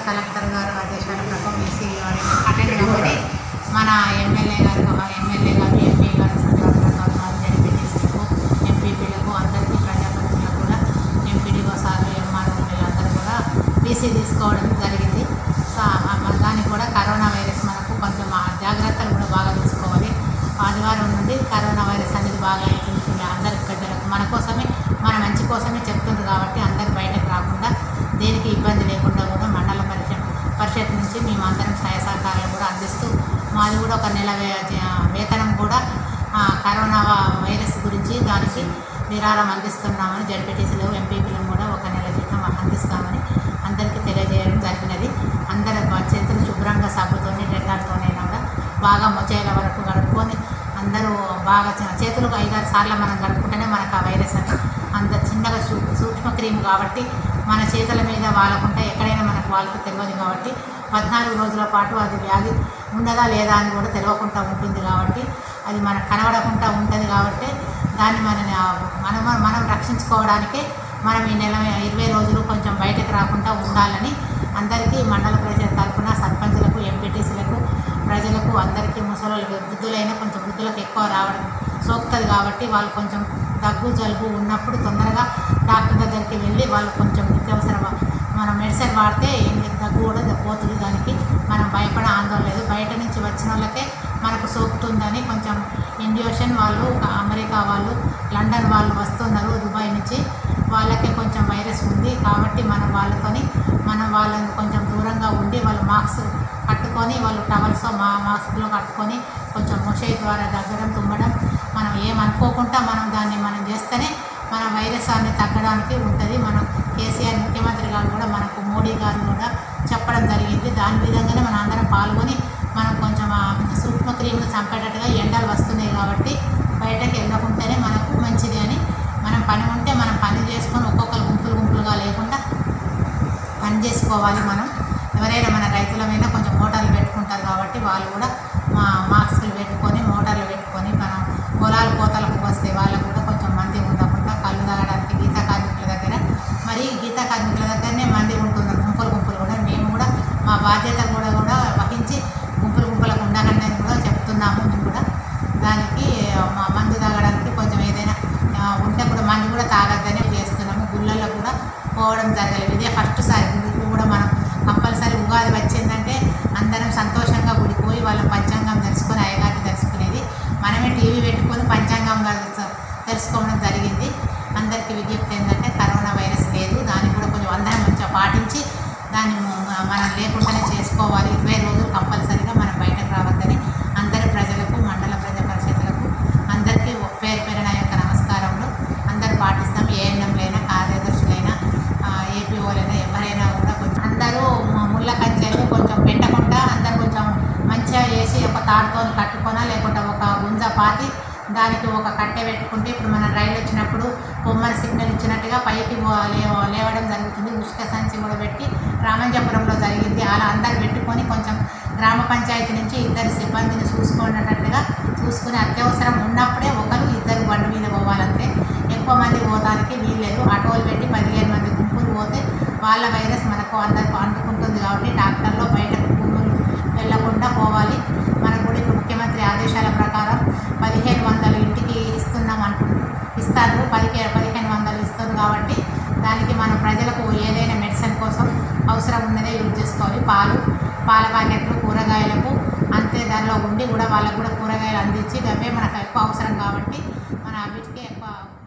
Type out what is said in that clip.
collector గారు ఆదేశాల ప్రకారం ఈసీ గారు అటెండ్ అవ్వని మన ఎమ్మెల్యే గారు ఎమ్మెల్యే గారు ఎంపీ గారు సందర్భంగా గారు జడ్పీటీసీలకు ఎంపీపీలకు అందరికీ ప్రజాప్రతినిధులకు కూడా ఎంపీడీఓ సార్లు ఎంఆర్ఓ వీళ్ళందరూ కూడా బీసీ తీసుకోవడం జరిగింది సో ఆ- ఆ దానికి కూడా కరోనా వైరస్ మనకు కొంచెం ఆ జాగ్రత్తలు కూడా బాగా తీసుకోవాలి ఆదివారం నుండి కరోనా వైరస్ అనేది బాగా అవుతుంది అందరి ప్రజలకు మన కోసమే మన మంచి కోసమే చెప్తుంది కాబట్టి అందరు బయటకు రాకుండా దేనికి ఇబ్బంది లేకుండా కూడా మండల పరిషత్ పరిషత్ నుంచి మేము అందరం సహాయ సహకారాలు కూడా అందిస్తూ మాది కూడా ఒక నెల వే- జ- వేతనం కూడా ఆ, కరోనా వా- వైరస్ గురించి దానికి విరాళం అందిస్తున్నామని జడ్పీటీసీలు ఎంపీపీలను కూడా ఒక నెల జీతం అందిస్తామని అందరికీ తెలియజేయడం జరిగినది అందరూ బ- చేతులు శుభ్రంగా సబ్బుతోని డెటాల్తోనైనా కూడా బాగా మొచ్చేల వరకు గడుపుకొని అందరూ బాగా చే- చేతులు ఐదారు సార్లు మనం గడుపుకుంటేనే మనకు ఆ వైరస్ అని అంత చిన్నగా సూ సూక్ష్మ క్రిమి కాబట్టి మన చేతుల మీద వాలకుండా ఎక్కడైనా మనకు వాళ్ళకి తెలియదు కాబట్టి పద్నాలుగు రోజుల పాటు అది వ్యాధి ఉన్నదా లేదా అని కూడా తెలియకుండా ఉంటుంది కాబట్టి అది మనకు కనబడకుండా ఉంటుంది కాబట్టి దాన్ని మన మనం మనం రక్షించుకోవడానికే మనం ఈ నెల ఇరవై రోజులు కొంచెం బయటకు రాకుండా ఉండాలని అందరికీ మండల ప్రజల తరఫున సర్పంచులకు ఎంపీటీసీలకు ప్రజలకు అందరికీ ముసలి వృద్ధులైనా కొంచెం వృద్ధులకు ఎక్కువ రావడం సోకుతుంది కాబట్టి వాళ్ళు కొంచెం దగ్గు జలుబు ఉన్నప్పుడు తొందరగా డాక్టర్ దగ్గరికి వెళ్ళి వాళ్ళు కొంచెం నిత్యావసర వ- మనం మెడిసిన్ వాడితే ఏం లేదు, దగ్గు కూడా పోతుంది దానికి మనం భయపడే ఆందోళన లేదు బయట నుంచి వచ్చిన వాళ్ళకే మనకు సోకుతుందని కొంచెం ఇండియోషన్ వాళ్ళు అమెరికా వాళ్ళు లండన్ వాళ్ళు వస్తున్నారు దుబాయ్ నుంచి వాళ్ళకే కొంచెం వైరస్ ఉంది కాబట్టి మనం వాళ్ళతోని మనం వాళ్ళని కొంచెం దూరంగా ఉండి వాళ్ళు మాస్క్ కట్టుకొని వాళ్ళు టవల్స్ మా మాస్క్లో కట్టుకొని కొంచెం మొషై ద్వారా దగ్గడం తుమ్మడం మనం ఏమనుకోకుండా మనం దాన్ని మనం చేస్తేనే మన వైరస్ అనేది తగ్గడానికి ఉంటుంది మనం కేసీఆర్ ముఖ్యమంత్రి గారు కూడా మనకు మోడీ గారు కూడా చెప్పడం జరిగింది దాని విధంగానే మనం అందరం పాల్గొని మనం కొంచెం ఆ సూక్ష్మ క్రిములు చంపేటట్టుగా ఎండలు వస్తున్నాయి కాబట్టి బయటకు వెళ్ళకుంటేనే మనకు మంచిది అని మనం పని ఉంటే మనం పని చేసుకొని ఒక్కొక్కరు గుంపులు గుంపులుగా లేకుండా పని చేసుకోవాలి మనం ఎవరైనా మన రైతులమైనా కొంచెం మోటార్లు పెట్టుకుంటారు కాబట్టి వాళ్ళు కూడా మా మాస్కులు పెట్టుకొని మోటార్లు పెట్టుకొని మనం పొలాలు కోతలకు వస్తే వాళ్ళకు కూడా కొంచెం మంది ఉండకుండా కళ్ళు తాగడానికి గీత కార్మికుల దగ్గర మరి గీత కార్మికుల దగ్గరనే మంది ఉంటున్నారు గుంపులు గుంపులు కూడా మేము కూడా మా బాధ్యత కూడా కూడా వహించి గుంపులు గుంపులకు ఉండకండి అని కూడా చెప్తున్నాము మేము కూడా దానికి మా మందు తాగడానికి కొంచెం ఏదైనా ఆ, ఉంటే కూడా మందు కూడా తాగద్దని చేస్తున్నాము గుళ్ళల్లో కూడా పోవడం జరగలేదు ఇదే ఫస్ట్ సారి గుడికి కూడా మనం కంపల్సరీ ఉగాది వచ్చిందంటే అందరం సంతోషంగా గుడికి పోయి వాళ్ళ పంచాంగం తెలుసుకొని అయ్యగారిని తెలుసుకునేది మనమే టీవీ పెట్టుకొని పంచాంగం తెలు- తెలుసుకోవడం జరిగింది అందరికీ విజ్ఞప్తి ఏంటంటే కరోనా వైరస్ లేదు దాన్ని కూడా కొంచెం అందరం మంచిగా పాటించి దాన్ని మ- మనం లేకుండానే చేసుకోవాలి ఇరవై రోజులు కంపల్సరీగా మనం బయటకు రావద్దని అందరి ప్రజలకు మండల ప్రజా పరిషత్లకు అందరికీ ఒక పేరు పేరు నా యొక్క నమస్కారములు అందరూ పాటిస్తాం ఏఎన్ఎంలైనా కార్యదర్శులైనా ఏపీఓలైనా ఎవరైనా కూడా కొంచెం అందరూ మ- ముళ్ళ కంచెలు కొంచెం పెట్టకుండా అందరూ కొంచెం మంచిగా చేసి ఒక తాడుతో కట్టుకోనా లేకుంటే ఒక గుంజ పాతి దానికి ఒక కట్టె పెట్టుకుంటే ఇప్పుడు మన రైలు వచ్చినప్పుడు బొమ్మల సిగ్నల్ ఇచ్చినట్టుగా పైకి పో- లేవ- లేవడం జరుగుతుంది ఉష్క సంచి కూడా పెట్టి రామంజపురంలో జరిగింది అలా అందరు పెట్టుకొని కొంచెం గ్రామ పంచాయతీ నుంచి ఇద్దరు సిబ్బందిని చూసుకునేటట్టుగా చూసుకుని అత్యవసరం ఉన్నప్పుడే ఒకరు ఇద్దరు బండి మీద పోవాలంటే ఎక్కువ మంది పోవడానికి వీల్లేదు ఆటోలు పెట్టి పదిహేను మంది గుంపులు పోతే వాళ్ళ వైరస్ మనకు అందరికి అంటుకుంటుంది కాబట్టి డాక్టర్లో బయటకు గుంపులు వెళ్లకుండా పోవాలి మనకు కూడా ఇప్పుడు ముఖ్యమంత్రి ఆదేశాల ప్రకారం పదిహేను వందలు ఇంటికి ఇస్తున్నాం అంటున్నారు ఇస్తారు పదిహేను పదిహేను వందలు ఇస్తారు కాబట్టి దానికి మనం ప్రజలకు ఏదైనా మెడిసిన్ కోసం అవసరం ఉన్నదే యూజ్ చేసుకోవాలి పాలు పాల ప్యాకెట్లు కూరగాయలకు అంతే దానిలో ఉండి కూడా వాళ్ళకు కూడా కూరగాయలు అందించి అవే మనకు ఎక్కువ అవసరం కాబట్టి మన వీటికి ఎక్కువ